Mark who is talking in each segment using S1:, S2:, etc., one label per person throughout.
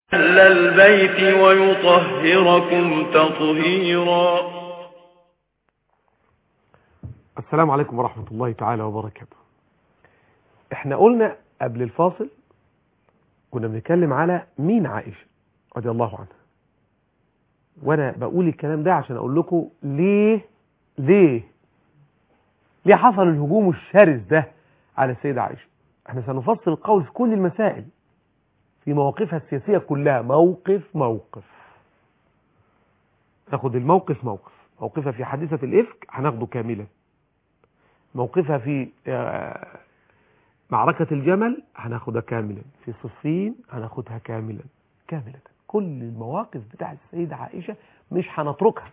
S1: أهل البيت ويطهركم تطهيرا
S2: السلام عليكم ورحمة الله تعالى وبركاته احنا قلنا قبل الفاصل كنا بنتكلم على مين عائشة رضي الله عنها وانا بقول الكلام ده عشان اقول لكم ليه ليه ليه حصل الهجوم الشرس ده على السيدة عائشة احنا سنفصل القول في كل المسائل في مواقفها السياسية كلها موقف موقف ناخد الموقف موقف موقفها في حادثة الإفك هناخده كاملا موقفها في معركة الجمل هناخدها كاملا في صفين هناخدها كاملا كاملة كل المواقف بتاع السيدة عائشة مش هنتركها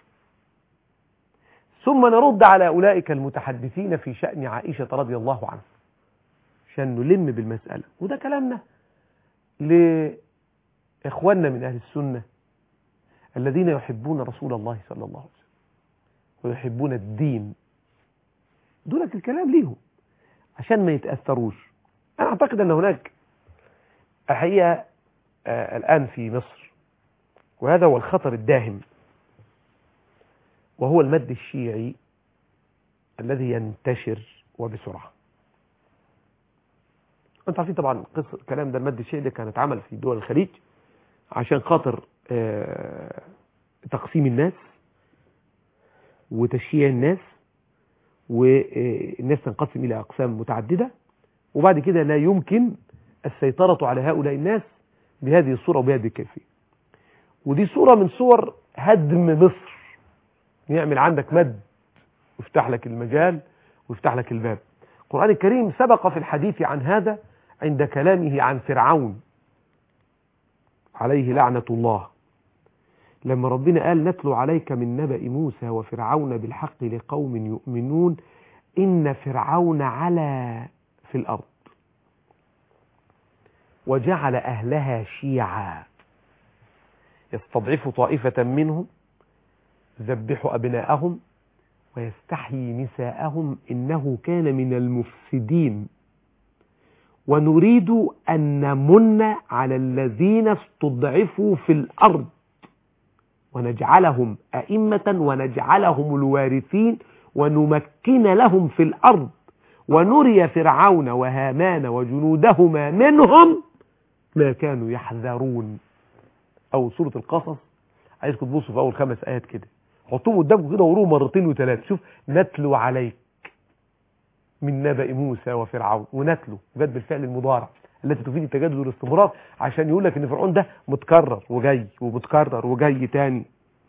S2: ثم نرد على أولئك المتحدثين في شأن عائشة رضي الله عنها عشان نلم بالمسألة وده كلامنا لإخواننا من أهل السنة الذين يحبون رسول الله صلى الله عليه وسلم ويحبون الدين دولت الكلام ليهم عشان ما يتأثروش أنا أعتقد أن هناك الحقيقة آه الآن في مصر وهذا هو الخطر الداهم وهو المد الشيعي الذي ينتشر وبسرعة انت عارفين طبعا قصة الكلام ده المد الشيعي ده كان اتعمل في دول الخليج عشان خاطر آه تقسيم الناس وتشييع الناس والناس تنقسم إلى أقسام متعددة وبعد كده لا يمكن السيطرة على هؤلاء الناس بهذه الصورة وبهذه الكيفية ودي صورة من صور هدم مصر يعمل عندك مد ويفتح لك المجال ويفتح لك الباب القرآن الكريم سبق في الحديث عن هذا عند كلامه عن فرعون عليه لعنة الله لما ربنا قال نتلو عليك من نبأ موسى وفرعون بالحق لقوم يؤمنون إن فرعون علا في الأرض وجعل أهلها شيعا يستضعف طائفة منهم يذبح أبناءهم ويستحيي نساءهم إنه كان من المفسدين ونريد أن نمن على الذين استضعفوا في الأرض ونجعلهم أئمة ونجعلهم الوارثين ونمكن لهم في الأرض ونري فرعون وهامان وجنودهما منهم ما كانوا يحذرون أو سورة القصص عايزكم تبصوا في أول خمس آيات كده حطوهم قدامكم كده وروه مرتين وثلاثة شوف نتلو عليك من نبأ موسى وفرعون ونتلو جت بالفعل المضارع التي تفيد التجدد والاستمرار عشان يقول لك ان فرعون ده متكرر وجاي ومتكرر وجاي تاني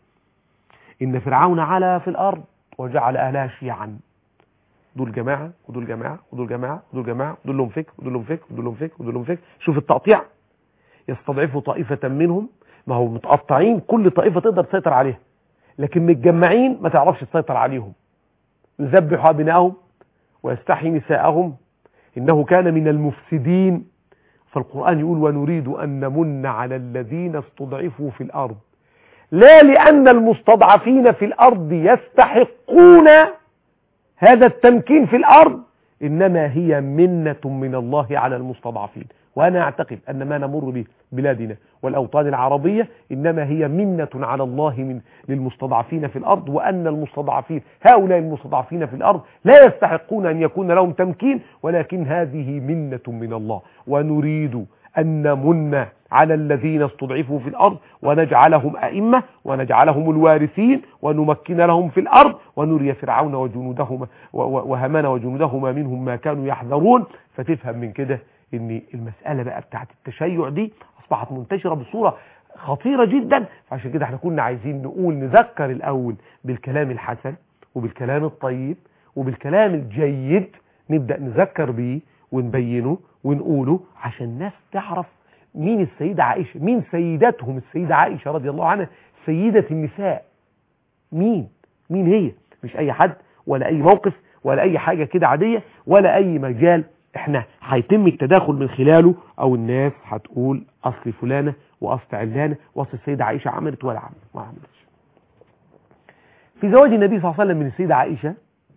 S2: ان فرعون علا في الارض وجعل اهلها شيعا دول جماعه ودول جماعه ودول جماعه ودول جماعه ودول لهم فكر ودول لهم فكر ودول لهم فكر ودول لهم فكر شوف التقطيع يستضعفوا طائفه منهم ما هو متقطعين كل طائفه تقدر تسيطر عليها لكن متجمعين ما تعرفش تسيطر عليهم يذبحوا ابنائهم ويستحيي نساءهم انه كان من المفسدين فالقرآن يقول ونريد أن نمن على الذين استضعفوا في الأرض لا لأن المستضعفين في الأرض يستحقون هذا التمكين في الأرض إنما هي منة من الله على المستضعفين وأنا أعتقد أن ما نمر به بلادنا والأوطان العربية إنما هي منة على الله من للمستضعفين في الأرض وأن المستضعفين هؤلاء المستضعفين في الأرض لا يستحقون أن يكون لهم تمكين ولكن هذه منة من الله ونريد أن نمن على الذين استضعفوا في الأرض ونجعلهم أئمة ونجعلهم الوارثين ونمكن لهم في الأرض ونري فرعون وجنودهما وهمان وجنودهما منهم ما كانوا يحذرون فتفهم من كده ان المسألة بقى بتاعت التشيع دي اصبحت منتشرة بصورة خطيرة جدا فعشان كده احنا كنا عايزين نقول نذكر الاول بالكلام الحسن وبالكلام الطيب وبالكلام الجيد نبدأ نذكر بيه ونبينه ونقوله عشان الناس تعرف مين السيدة عائشة مين سيدتهم السيدة عائشة رضي الله عنها سيدة النساء مين مين هي مش اي حد ولا اي موقف ولا اي حاجة كده عادية ولا اي مجال احنا هيتم التداخل من خلاله او الناس هتقول اصل فلانة واصل علانة واصل السيدة عائشة عملت ولا عملت ما عملتش في زواج النبي صلى الله عليه وسلم من السيدة عائشة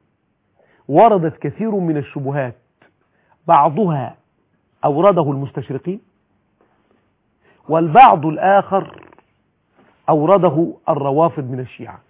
S2: وردت كثير من الشبهات بعضها أورده المستشرقين والبعض الآخر أورده الروافض من الشيعة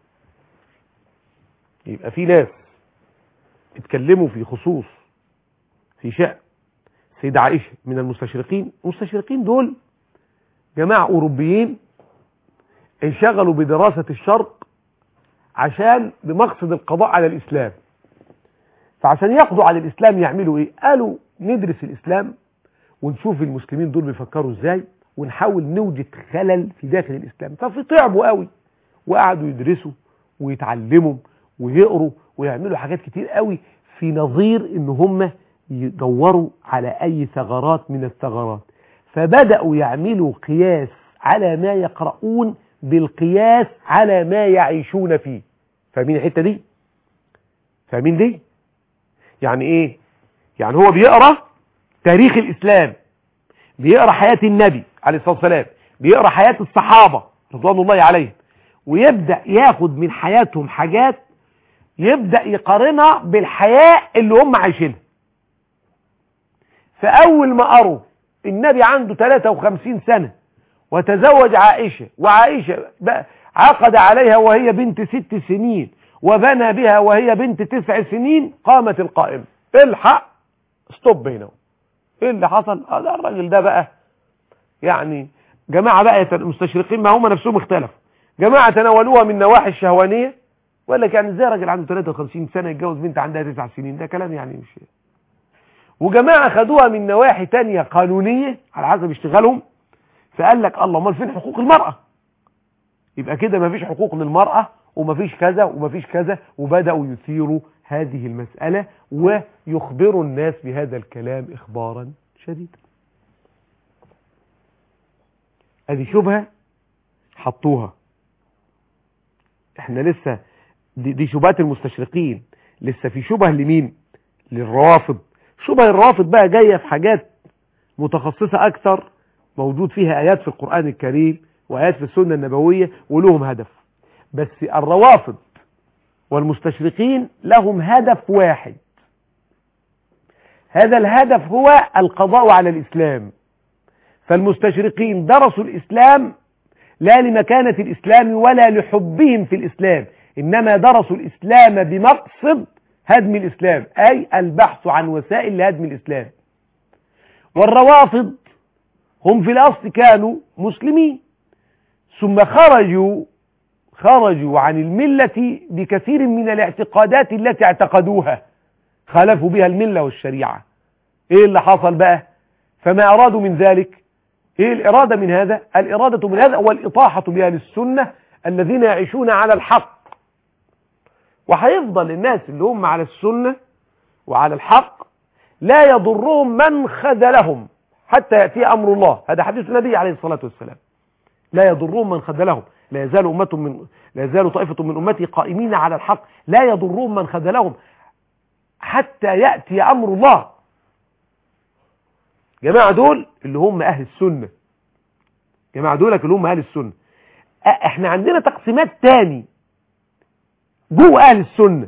S2: يبقى في ناس اتكلموا في خصوص في شأن سيدة عائشة من المستشرقين المستشرقين دول جماعة أوروبيين انشغلوا بدراسة الشرق عشان بمقصد القضاء على الإسلام فعشان يقضوا على الإسلام يعملوا إيه قالوا ندرس الإسلام ونشوف المسلمين دول بيفكروا إزاي ونحاول نوجد خلل في داخل الإسلام ففي تعبوا قوي وقعدوا يدرسوا ويتعلموا ويقروا ويعملوا حاجات كتير قوي في نظير ان هم يدوروا على اي ثغرات من الثغرات فبدأوا يعملوا قياس على ما يقرؤون بالقياس على ما يعيشون فيه فاهمين الحتة دي فاهمين دي يعني ايه يعني هو بيقرأ تاريخ الاسلام بيقرأ حياة النبي عليه الصلاة والسلام بيقرأ حياة الصحابة رضوان الله عليهم ويبدأ ياخد من حياتهم حاجات يبدأ يقارنها بالحياة اللي هم عايشينها فأول ما قروا النبي عنده 53 سنة وتزوج عائشة وعائشة عقد عليها وهي بنت ست سنين وبنى بها وهي بنت تسع سنين قامت القائمة الحق ستوب هنا ايه اللي حصل هذا الراجل ده بقى يعني جماعة بقى المستشرقين ما هم نفسهم اختلفوا جماعة تناولوها من نواحي الشهوانية وقال لك يعني ازاي راجل عنده 53 سنة يتجوز بنت عندها 9 سنين ده كلام يعني مش وجماعة خدوها من نواحي تانية قانونية على حسب اشتغالهم فقال لك الله امال فين حقوق المرأة يبقى كده ما فيش حقوق للمرأة وما فيش كذا وما فيش كذا وبدأوا يثيروا هذه المسألة ويخبروا الناس بهذا الكلام إخبارا شديدا ادي شبهة حطوها احنا لسه دي, دي شبهات المستشرقين لسه في شبه لمين للروافض شبه الرافض بقى جاية في حاجات متخصصة اكثر موجود فيها ايات في القرآن الكريم وايات في السنة النبوية ولهم هدف بس الروافض والمستشرقين لهم هدف واحد هذا الهدف هو القضاء على الإسلام فالمستشرقين درسوا الإسلام لا لمكانة الإسلام ولا لحبهم في الإسلام إنما درسوا الإسلام بمقصد هدم الإسلام أي البحث عن وسائل لهدم الإسلام والروافض هم في الأصل كانوا مسلمين ثم خرجوا خرجوا عن الملة بكثير من الاعتقادات التي اعتقدوها خالفوا بها الملة والشريعة ايه اللي حصل بقى فما ارادوا من ذلك ايه الارادة من هذا الارادة من هذا والإطاحة بأهل السنة الذين يعيشون على الحق وهيفضل الناس اللي هم على السنة وعلى الحق لا يضرهم من خذلهم حتى يأتي أمر الله هذا حديث النبي عليه الصلاة والسلام لا يضرهم من خذلهم لا يزال أمة من لا يزال طائفة من أمتي قائمين على الحق لا يضرهم من خذلهم حتى يأتي أمر الله جماعة دول اللي هم أهل السنة جماعة دولك اللي هم أهل السنة احنا عندنا تقسيمات تاني جوه أهل السنة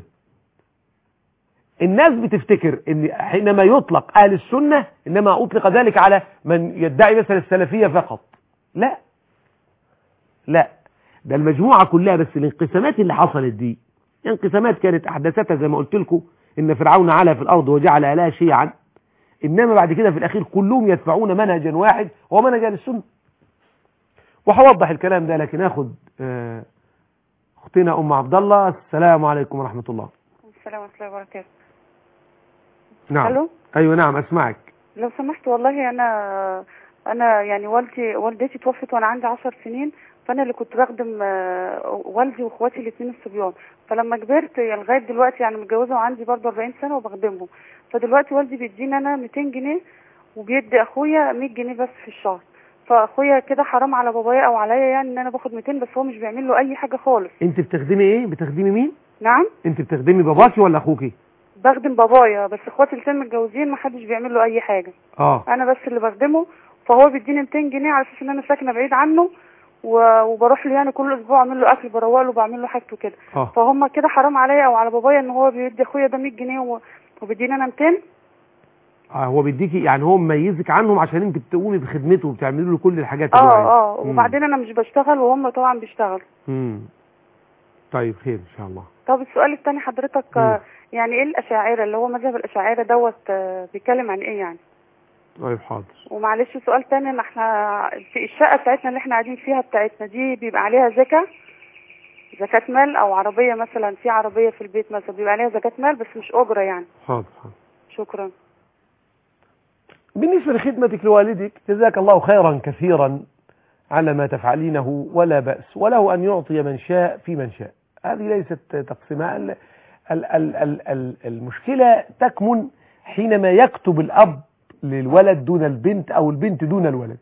S2: الناس بتفتكر ان حينما يطلق أهل السنة إنما أطلق ذلك على من يدعي مثلا السلفية فقط لا لا ده المجموعة كلها بس الانقسامات اللي حصلت دي انقسامات كانت أحداثتها زي ما قلت لكم إن فرعون علا في الأرض وجعل أهلها شيعا إنما بعد كده في الأخير كلهم يدفعون منهجا واحد وهو منهج أهل السنة وهوضح الكلام ده لكن اخد آه، اختنا ام عبد الله السلام عليكم ورحمة الله
S3: السلام ورحمة الله وبركاته
S2: نعم
S3: ألو؟
S2: ايوه نعم اسمعك
S3: لو سمحت والله أنا أنا يعني والدي والدتي توفت وأنا عندي عشر سنين فأنا اللي كنت بخدم آه، والدي وإخواتي الاثنين الصبيان فلما كبرت يعني لغاية دلوقتي يعني متجوزة وعندي برضه 40 سنة وبخدمهم فدلوقتي والدي بيديني أنا 200 جنيه وبيدي أخويا 100 جنيه بس في الشهر فأخويا كده حرام على بابايا أو عليا يعني إن أنا باخد 200 بس هو مش بيعمل له أي حاجة خالص
S2: انت بتخدمي ايه بتخدمي مين
S3: نعم
S2: انت بتخدمي باباكي ولا اخوكي
S3: بخدم بابايا بس اخواتي الاثنين متجوزين محدش بيعمل له اي حاجه
S2: اه
S3: انا بس اللي بخدمه فهو بيديني 200 جنيه على اساس ان انا ساكنه بعيد عنه و- وبروح له يعني كل اسبوع اعمل له اكل بروق له بعمل له حاجته كده
S2: اه
S3: فهم كده حرام عليا او على بابايا ان هو بيدي اخويا ده 100 جنيه و- وبيديني انا 200
S2: آه هو بيديكي يعني هو مميزك عنهم عشان انت بتقومي بخدمته وبتعملي له كل الحاجات اللي هو عايزها.
S3: اه اه
S2: مم.
S3: وبعدين انا مش بشتغل وهم طبعا بيشتغلوا
S2: مم. طيب خير ان شاء الله
S3: طب السؤال الثاني حضرتك
S2: مم.
S3: آه، يعني ايه الاشاعره اللي هو مذهب الاشاعره دوت آه، بيتكلم عن ايه يعني
S2: طيب حاضر
S3: ومعلش سؤال تاني ان احنا في الشقه بتاعتنا اللي احنا قاعدين فيها بتاعتنا دي بيبقى عليها زكاه زكاه مال او عربيه مثلا في عربيه في البيت مثلا بيبقى عليها زكاه مال بس مش اجره يعني
S2: حاضر حاضر
S3: شكرا
S2: بالنسبة لخدمتك لوالدك جزاك الله خيرا كثيرا على ما تفعلينه ولا بأس وله أن يعطي من شاء في من شاء هذه ليست تقسيمها ال- ال- ال- ال- ال- المشكلة تكمن حينما يكتب الأب للولد دون البنت أو البنت دون الولد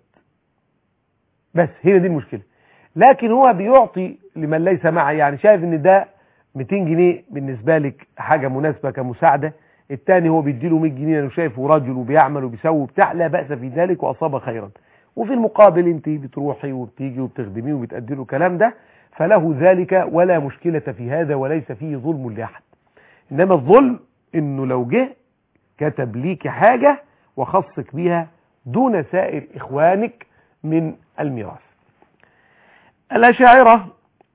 S2: بس هي دي المشكلة لكن هو بيعطي لمن ليس معه يعني شايف ان ده 200 جنيه بالنسبة لك حاجة مناسبة كمساعدة التاني هو بيديله 100 جنيه لانه شايفه راجل وبيعمل وبيسوي بتاع لا بأس في ذلك وأصاب خيرا وفي المقابل انت بتروحي وبتيجي وبتخدميه وبتأدي له الكلام ده فله ذلك ولا مشكلة في هذا وليس فيه ظلم لأحد إنما الظلم إنه لو جه كتب ليك حاجة وخصك بيها دون سائر إخوانك من الميراث الأشاعرة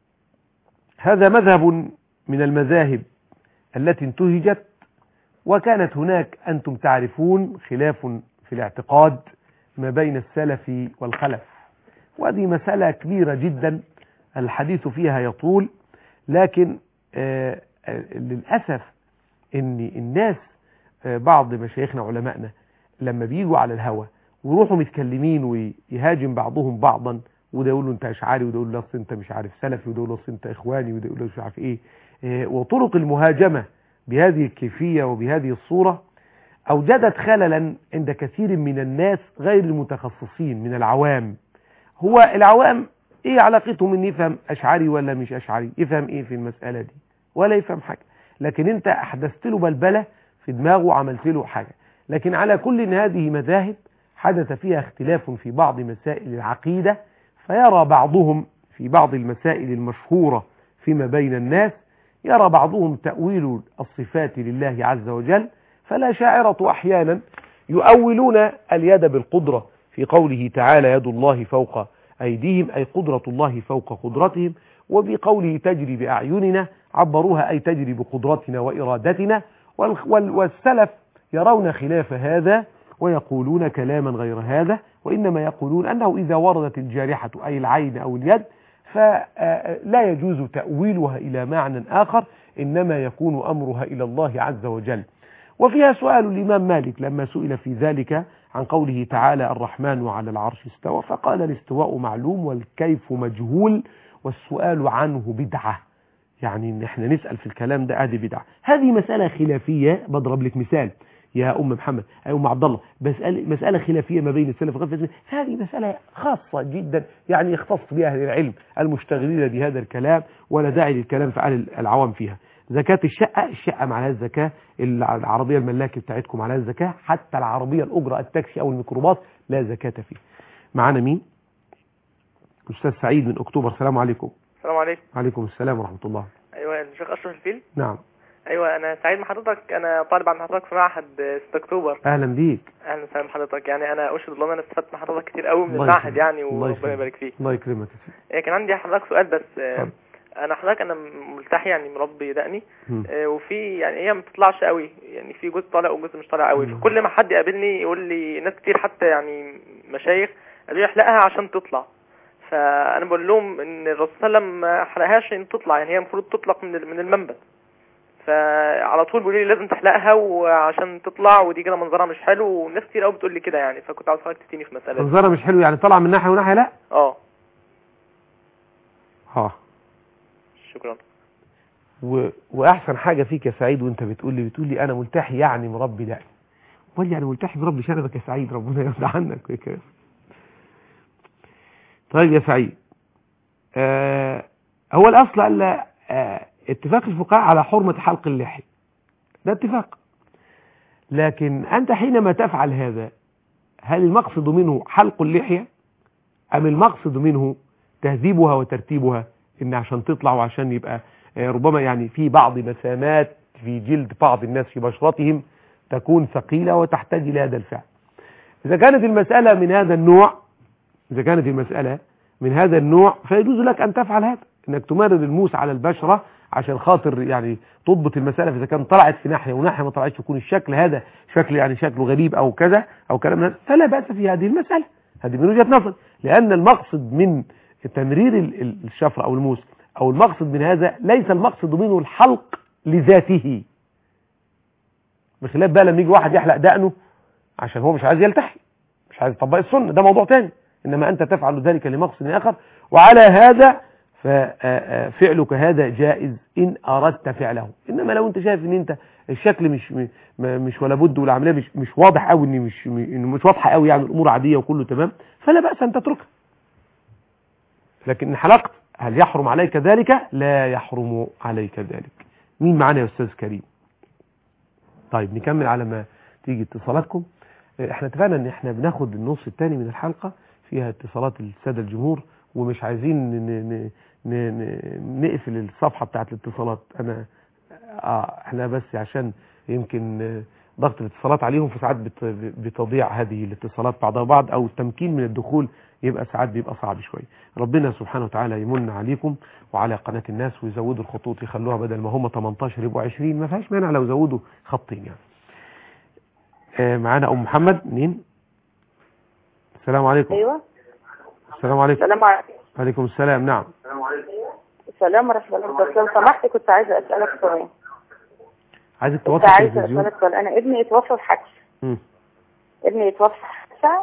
S2: هذا مذهب من المذاهب التي انتهجت وكانت هناك أنتم تعرفون خلاف في الاعتقاد ما بين السلف والخلف وهذه مسألة كبيرة جدا الحديث فيها يطول لكن آه، آه، للأسف ان الناس آه، بعض مشايخنا علمائنا لما بيجوا على الهوى ويروحوا متكلمين ويهاجم بعضهم بعضا وده يقول له انت اشعري وده يقول له اصل انت مش عارف سلفي وده يقول له اصل انت اخواني وده يقول له مش عارف ايه آه، وطرق المهاجمة بهذه الكيفية وبهذه الصورة أوجدت خللا عند كثير من الناس غير المتخصصين من العوام هو العوام ايه علاقتهم ان يفهم اشعري ولا مش اشعري يفهم ايه في المسألة دي ولا يفهم حاجة لكن انت احدثت له بلبلة في دماغه وعملت له حاجة لكن على كل إن هذه مذاهب حدث فيها اختلاف في بعض مسائل العقيدة فيرى بعضهم في بعض المسائل المشهورة فيما بين الناس يرى بعضهم تأويل الصفات لله عز وجل فلا شاعرة أحيانا يؤولون اليد بالقدرة في قوله تعالى يد الله فوق أيديهم أي قدرة الله فوق قدرتهم وبقوله تجري بأعيننا عبروها أي تجري بقدرتنا وإرادتنا وال- وال- والسلف يرون خلاف هذا ويقولون كلاما غير هذا وإنما يقولون أنه إذا وردت الجارحة أي العين أو اليد فلا يجوز تأويلها إلى معنى آخر إنما يكون أمرها إلى الله عز وجل وفيها سؤال الإمام مالك لما سئل في ذلك عن قوله تعالى الرحمن على العرش استوى فقال الاستواء معلوم والكيف مجهول والسؤال عنه بدعة يعني ان احنا نسأل في الكلام ده ادي بدعة هذه مسألة خلافية بضرب لك مثال يا ام محمد يا ام عبد الله بسأل مسألة خلافية ما بين السلف والخلف هذه مسألة خاصة جدا يعني يختص بها اهل العلم المشتغلين بهذا الكلام ولا داعي للكلام في أهل العوام فيها زكاة الشقة الشقة معلها الزكاة العربية الملاكي بتاعتكم عليها الزكاة حتى العربية الأجرة التاكسي أو الميكروباص لا زكاة فيه معانا مين أستاذ سعيد من أكتوبر السلام عليكم
S4: السلام عليكم
S2: عليكم السلام ورحمة الله
S4: ايوه الشيخ اشرف الفيل
S2: نعم
S4: ايوه انا سعيد مع حضرتك انا طالب عند حضرتك في معهد 6 اكتوبر
S2: أهلا بيك
S4: اهلا وسهلا بحضرتك يعني انا اشهد الله ان انا استفدت مع حضرتك كتير قوي من
S2: الله
S4: المعهد
S2: يسلمك.
S4: يعني
S2: الله
S4: وربنا
S2: يسلمك.
S4: يبارك فيه
S2: الله يكرمك يا سيدي
S4: إيه، كان عندي حضرتك سؤال بس آه،
S2: اتفضل.
S4: انا حضرتك انا ملتحي يعني مربي دقني
S2: مم.
S4: آه، وفي يعني هي ما بتطلعش قوي يعني في جزء طالع وجزء مش طالع قوي
S2: مم.
S4: فكل ما حد يقابلني يقول لي ناس كتير حتى يعني مشايخ قالوا لي احلقها عشان تطلع فانا بقول لهم ان الرسول صلى الله عليه وسلم ما حلقهاش عشان تطلع يعني هي المفروض تطلق من ال- من المنبت فعلى طول بيقولوا لي لازم تحلقها وعشان تطلع ودي كده منظرها مش حلو وناس كتير قوي بتقول لي كده يعني فكنت عاوز حضرتك تفتيني في مسألة دي.
S2: منظرها مش حلو يعني طلع من ناحية وناحية لا
S4: اه
S2: ها
S4: شكرا
S2: و... واحسن حاجة فيك يا سعيد وانت بتقول لي بتقول لي انا ملتحي يعني مربي دقني امال يعني ملتحي مربي شنبك يا سعيد ربنا يرضى عنك ويكرمك طيب يا سعيد آه هو الاصل الا آه اتفاق الفقهاء على حرمة حلق اللحية ده اتفاق لكن انت حينما تفعل هذا هل المقصد منه حلق اللحية ام المقصد منه تهذيبها وترتيبها ان عشان تطلع وعشان يبقى آه، ربما يعني في بعض مسامات في جلد بعض الناس في بشرتهم تكون ثقيلة وتحتاج إلى هذا الفعل إذا كانت المسألة من هذا النوع إذا كانت المسألة من هذا النوع فيجوز لك أن تفعل هذا إنك تمرر الموس على البشرة عشان خاطر يعني تضبط المسألة فإذا كان طلعت في ناحية وناحية ما طلعتش يكون الشكل هذا شكل يعني شكله غريب أو كذا أو كلام من هذا فلا بأس في هذه المسألة هذه من وجهة نظر لأن المقصد من تمرير ال- ال- الشفرة أو الموس أو المقصد من هذا ليس المقصد منه الحلق لذاته بخلاف بقى لما يجي واحد يحلق دقنه عشان هو مش عايز يلتحي مش عايز يطبق السنة ده موضوع تاني إنما أنت تفعل ذلك لمقصد آخر وعلى هذا ففعلك هذا جائز إن أردت فعله إنما لو أنت شايف إن أنت الشكل مش م- م- مش ولا بد والعملية مش مش واضح قوي إن مش م- إنه مش واضحة قوي يعني الأمور عادية وكله تمام فلا بأس أن تتركها لكن إن حلقت هل يحرم عليك ذلك لا يحرم عليك ذلك مين معانا يا أستاذ كريم طيب نكمل على ما تيجي اتصالاتكم اه، احنا اتفقنا ان احنا بناخد النص الثاني من الحلقة فيها اتصالات السادة الجمهور ومش عايزين ن- ن- ن- ن- نقفل الصفحة بتاعت الاتصالات انا اه احنا بس عشان يمكن اه، ضغط الاتصالات عليهم فساعات بت- بتضيع هذه الاتصالات بعضها بعض او التمكين من الدخول يبقى ساعات بيبقى صعب شوية ربنا سبحانه وتعالى يمن عليكم وعلى قناة الناس ويزودوا الخطوط يخلوها بدل ما هم 18 يبقوا 20 ما فيهاش مانع لو زودوا خطين يعني آه، معانا ام محمد مين السلام عليكم
S5: ايوه
S2: السلام عليكم
S5: السلام عليكم
S2: وعليكم السلام نعم
S5: السلام ورحمه الله وبركاته لو سمحت كنت عايزه اسالك سؤال
S2: عايزك
S5: كنت
S2: توطي
S5: عايزه
S2: التلفزيون
S5: اسالك سؤال انا ابني اتوفى في حادثه
S2: مم.
S5: ابني اتوفى في حادثه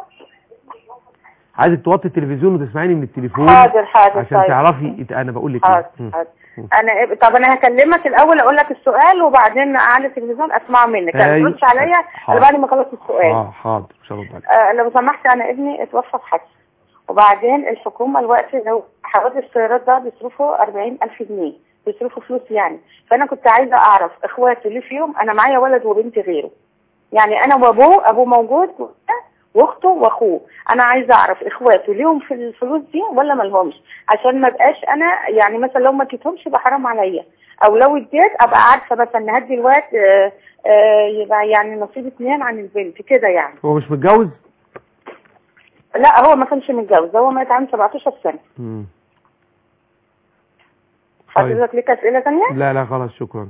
S2: عايزك توطي التلفزيون وتسمعيني من التليفون
S5: حاضر حاضر
S2: عشان
S5: طيب.
S2: تعرفي إت- انا بقول لك
S5: حاضر
S2: إيه. مم.
S5: حاضر
S2: مم.
S5: انا اب... طب انا هكلمك الاول اقول لك السؤال وبعدين اعلى التلفزيون اسمعه منك يعني
S2: أيوة.
S5: تردش عليا
S2: حاضر.
S5: الا بعد ما اخلص السؤال
S2: اه حاضر مش هرد عليك
S5: آه لو سمحت انا ابني اتوفى في حادثه وبعدين الحكومه الوقت لو حوادث السيارات ده بيصرفوا 40000 جنيه بيصرفوا فلوس يعني فانا كنت عايزه اعرف اخواتي ليه فيهم انا معايا ولد وبنت غيره يعني انا وابوه ابوه موجود واخته واخوه انا عايزه اعرف اخواته ليهم في الفلوس دي ولا ما لهمش عشان ما بقاش انا يعني مثلا لو ما اديتهمش يبقى حرام عليا او لو اديت ابقى عارفه مثلا ان هدي الوقت آه، آه، يبقى يعني نصيب اثنين عن البنت كده يعني
S2: هو مش متجوز
S5: لا هو ما كانش متجوز هو مات عنده 17 سنه
S2: مم. طيب.
S5: حضرتك ليك اسئله ثانيه
S2: لا لا خلاص شكرا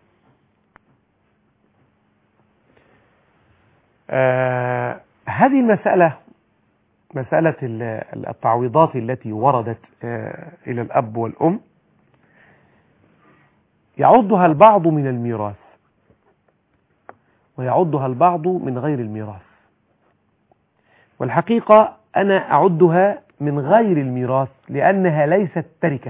S2: آه هذه المسألة مسألة ال- التعويضات التي وردت آه إلى الأب والأم يعدها البعض من الميراث ويعدها البعض من غير الميراث والحقيقة أنا أعدها من غير الميراث لأنها ليست تركة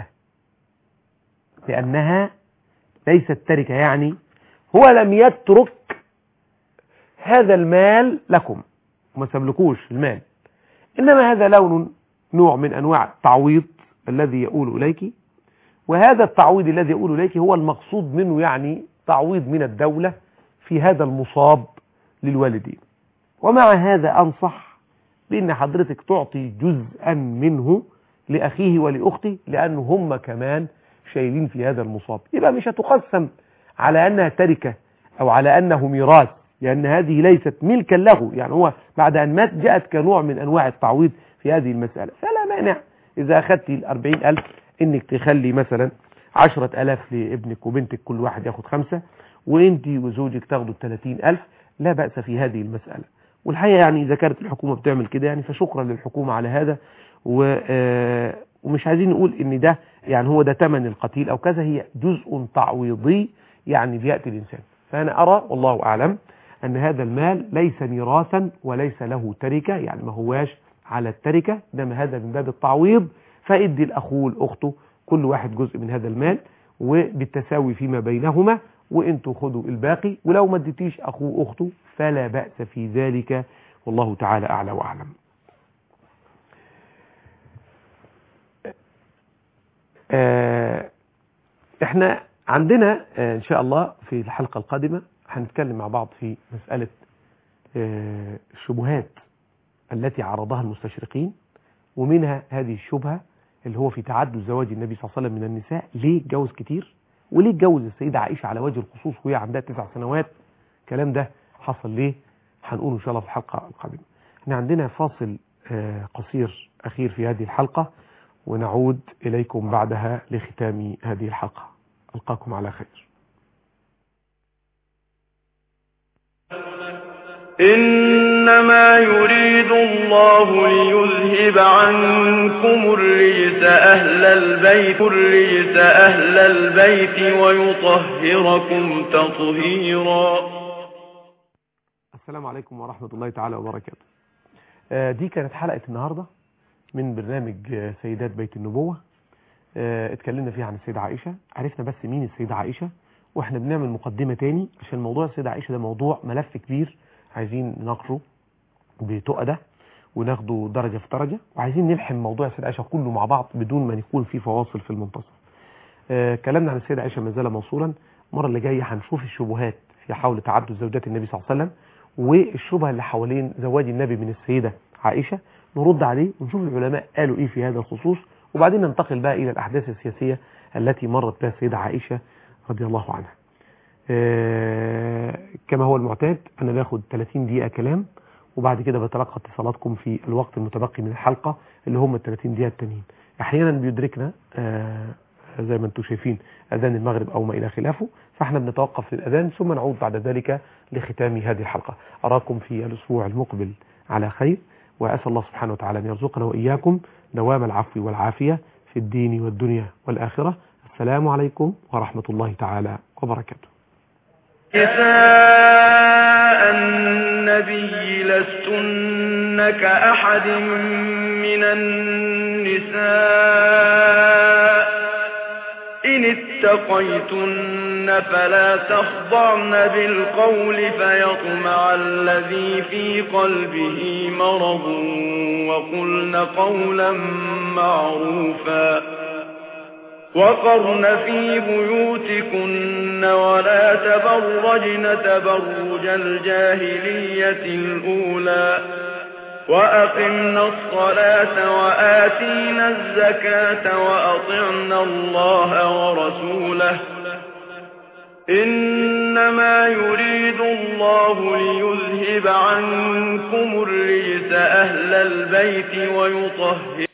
S2: لأنها ليست تركة يعني هو لم يترك هذا المال لكم وما تملكوش المال إنما هذا لون نوع من أنواع التعويض الذي يقول إليك وهذا التعويض الذي يقول إليك هو المقصود منه يعني تعويض من الدولة في هذا المصاب للوالدين ومع هذا أنصح بأن حضرتك تعطي جزءا منه لأخيه ولأخته لأنه هم كمان شايلين في هذا المصاب يبقى مش هتقسم على أنها تركة أو على أنه ميراث لأن هذه ليست ملكا له يعني هو بعد أن مات جاءت كنوع من أنواع التعويض في هذه المسألة فلا مانع إذا أخذت الأربعين ألف إنك تخلي مثلا عشرة ألاف لابنك وبنتك كل واحد ياخد خمسة وإنت وزوجك تاخدوا الثلاثين ألف لا بأس في هذه المسألة والحقيقة يعني إذا كانت الحكومة بتعمل كده يعني فشكرا للحكومة على هذا و آه، ومش عايزين نقول ان ده يعني هو ده ثمن القتيل او كذا هي جزء تعويضي يعني بيأتي الإنسان فأنا أرى والله أعلم أن هذا المال ليس ميراثا وليس له تركة يعني ما هواش على التركة إنما هذا من باب التعويض فإدي الأخو لأخته كل واحد جزء من هذا المال وبالتساوي فيما بينهما وانتوا خدوا الباقي ولو ما اديتيش أخوه أخته فلا بأس في ذلك والله تعالى أعلى وأعلم آه، احنا عندنا آه، ان شاء الله في الحلقة القادمة هنتكلم مع بعض في مسألة آه، الشبهات التي عرضها المستشرقين ومنها هذه الشبهة اللي هو في تعدد زواج النبي صلى الله عليه وسلم من النساء ليه اتجوز كتير وليه اتجوز السيدة عائشة على وجه الخصوص وهي عندها تسع سنوات الكلام ده حصل ليه هنقوله ان شاء الله في الحلقة القادمة احنا عندنا فاصل آه، قصير اخير في هذه الحلقة ونعود اليكم بعدها لختام هذه الحلقة القاكم على خير
S1: إنما يريد الله ليذهب عنكم الرجس أهل البيت الرجس أهل البيت ويطهركم تطهيرا
S2: السلام عليكم ورحمة الله تعالى وبركاته آه، دي كانت حلقة النهاردة من برنامج آه، سيدات بيت النبوة آه، اتكلمنا فيها عن السيدة عائشة عرفنا بس مين السيدة عائشة واحنا بنعمل مقدمة تاني عشان موضوع السيدة عائشة ده موضوع ملف كبير عايزين نناقشه بتقى وناخده درجة في درجة وعايزين نلحم موضوع السيدة عائشة كله مع بعض بدون ما يكون في فواصل في المنتصف آه، كلامنا عن السيدة عائشة ما زال موصولا المرة اللي جاية هنشوف الشبهات في حول تعدد زوجات النبي صلى الله عليه وسلم والشبهة اللي حوالين زواج النبي من السيدة عائشة نرد عليه ونشوف العلماء قالوا ايه في هذا الخصوص وبعدين ننتقل بقى الى الاحداث السياسية التي مرت بها السيدة عائشة رضي الله عنها آه، كما هو المعتاد انا باخد 30 دقيقة كلام وبعد كده بتلقى اتصالاتكم في الوقت المتبقي من الحلقة اللي هم ال 30 دقيقة التانيين احيانا بيدركنا آه، زي ما انتم شايفين اذان المغرب او ما الى خلافه فاحنا بنتوقف للاذان ثم نعود بعد ذلك لختام هذه الحلقة اراكم في الاسبوع المقبل على خير واسال الله سبحانه وتعالى ان يرزقنا واياكم دوام العفو والعافية في الدين والدنيا والاخرة السلام عليكم ورحمة الله تعالى وبركاته
S1: نساء النبي لستن كأحد من النساء إن اتقيتن فلا تخضعن بالقول فيطمع الذي في قلبه مرض وقلن قولا معروفا وقرن في بيوتكن ولا تبرجن تبرج الجاهلية الأولى وأقمنا الصلاة وآتينا الزكاة وأطعنا الله ورسوله إنما يريد الله ليذهب عنكم الرجس أهل البيت ويطهر